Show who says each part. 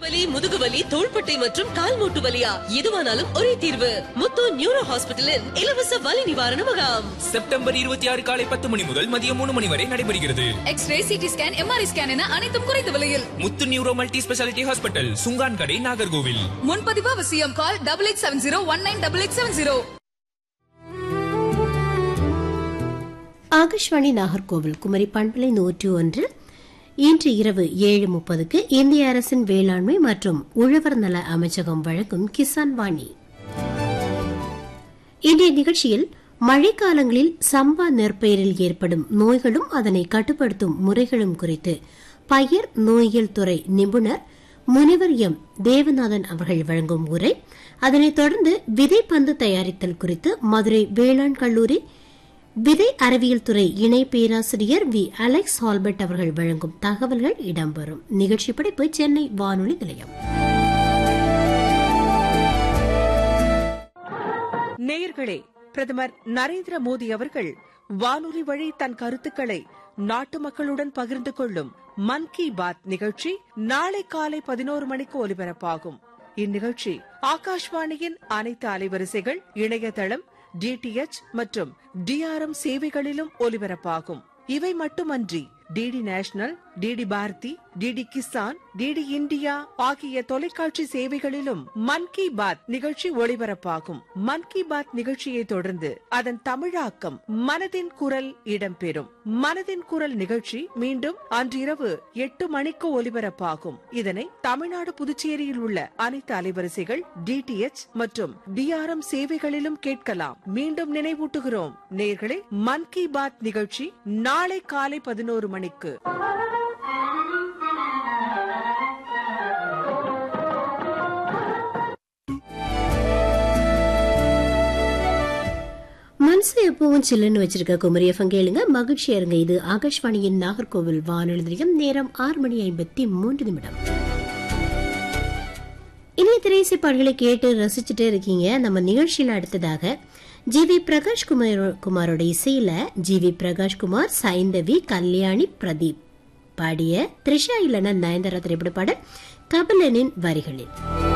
Speaker 1: வலி முதுகுவலி தோள்பட்டை மற்றும் கால் மூட்டு வலியா எதுவானாலும் ஒரே தீர்வு முத்து நியூரோ ஹாஸ்பிட்டலில் இலவச வலி நிவாரண முகாம்
Speaker 2: செப்டம்பர் இருபத்தி ஆறு காலை பத்து மணி முதல் மதியம் மூணு மணி வரை நடைபெறுகிறது
Speaker 3: X ray CT scan MRI scan என அனைத்தும் குறைந்த விலையில்
Speaker 2: Muthu neuro multi speciality hospital Sungan Kadai Nagercoil
Speaker 3: முன்பதிவு அவசியம் call double eight seven zero one nine double eight seven zero
Speaker 4: Akashvani Nagercoil Kumari பண்பலை நூற்று ஒன்றில் இன்று இரவு ஏழு முப்பதுக்கு இந்திய அரசின் வேளாண்மை மற்றும் உழவர் நல அமைச்சகம் வழங்கும் கிசான் வாணி இன்றைய நிகழ்ச்சியில் மழைக்காலங்களில் சம்பா நெற்பயிரில் ஏற்படும் நோய்களும் அதனை கட்டுப்படுத்தும் முறைகளும் குறித்து பயிர் நோயியல் துறை நிபுணர் முனிவர் எம் தேவநாதன் அவர்கள் வழங்கும் உரை அதனைத் தொடர்ந்து விதைப்பந்து தயாரித்தல் குறித்து மதுரை வேளாண் கல்லூரி விதை அறிவியல் துறை இணை பேராசிரியர் வி அலெக்ஸ் ஹால்பர்ட் அவர்கள் வழங்கும் தகவல்கள் இடம்பெறும் நிகழ்ச்சி படைப்பு சென்னை வானொலி நிலையம்
Speaker 5: நேயர்களே பிரதமர் நரேந்திர மோடி அவர்கள் வானொலி வழி தன் கருத்துக்களை நாட்டு மக்களுடன் பகிர்ந்து கொள்ளும் மன் கி பாத் நிகழ்ச்சி நாளை காலை பதினோரு மணிக்கு ஒலிபரப்பாகும் இந்நிகழ்ச்சி ஆகாஷ்வாணியின் அனைத்து அலைவரிசைகள் இணையதளம் டிடிஎச் மற்றும் டிஆர்எம் சேவைகளிலும் ஒலிபரப்பாகும் இவை மட்டுமன்றி DD National DD Bharati DD Kisan DD India ஆகிய தொலைக்காட்சி சேவைகளிலும் மன் கி பாத் நிகழ்ச்சி ஒளிபரப்பாகும் மன் கி பாத் நிகழ்ச்சியை தொடர்ந்து அதன் தமிழாக்கம் மனதின் குரல் இடம்பெறும் மனதின் குரல் நிகழ்ச்சி மீண்டும் அன்றிரவு எட்டு மணிக்கு ஒலிபரப்பாகும் இதனை தமிழ்நாடு புதுச்சேரியில் உள்ள அனைத்து அலைவரிசைகள் டிடிஎச் மற்றும் டிஆர்எம் சேவைகளிலும் கேட்கலாம் மீண்டும் நினைவூட்டுகிறோம் நேர்களே மன் கி பாத் நிகழ்ச்சி நாளை காலை பதினோரு மணிக்கு
Speaker 4: மனசு எப்பவும் சில்லுன்னு வச்சிருக்க குமரி எஃப்எம் கேளுங்க மகிழ்ச்சியா இருங்க இது ஆகாஷ்வாணியின் நாகர்கோவில் வானொலி நிலையம் நேரம் ஆறு மணி ஐம்பத்தி மூன்று நிமிடம் இணைய திரைசை பாடல்களை கேட்டு ரசிச்சுட்டே இருக்கீங்க நம்ம நிகழ்ச்சியில அடுத்ததாக ஜி வி பிரகாஷ் குமார் குமாரோட இசையில ஜி வி பிரகாஷ் குமார் சைந்தவி கல்யாணி பிரதீப் பாடிய த்ரிஷா இல்லைன்னா நயன்தாரா திரைப்பட பாடல் கபிலனின் வரிகளில்